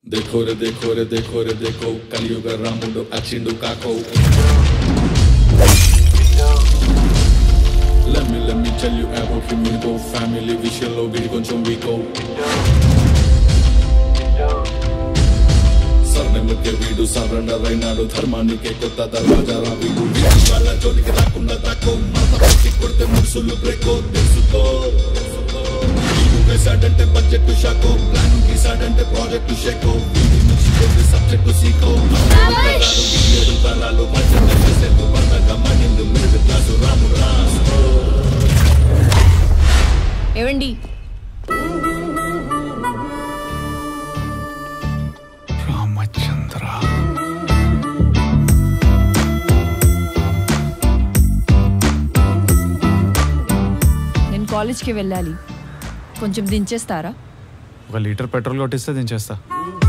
देखो रे देखो रे देखो रे देखो కలియుగ రాముడు అచ్చిండు కాకో Let me let me tell you about him we go family విషయంలో వీడి కొంచెం వీకో సర్ణముకే వీడు సరెండర్ అయినాడు ధర్మానికే కొత్త దర్వాజారా వీడు వీడి వాళ్ళ జోలికి రాకుండా దాక్కో మాట పట్టి కొడితే ముసులు బ్రేకో తెలుసుకో వీడు వేశాడంటే బడ్జెట్ షాకో ప్లాన్ గీసాడంటే ప్రాజెక్ట్ షేకో వీడి నుంచి కొద్ది సబ్జెక్ట్ సీకో ఏడు తరాలు మధ్య చేసేందుకు పండగ మనిందు మిడిల్ క్లాసు రాము రాసుకో ఏవండి రామచంద్ర నేను కాలేజ్కి వెళ్ళాలి కొంచెం దించేస్తారా ఒక లీటర్ పెట్రోల్ కొట్టిస్తే దించేస్తా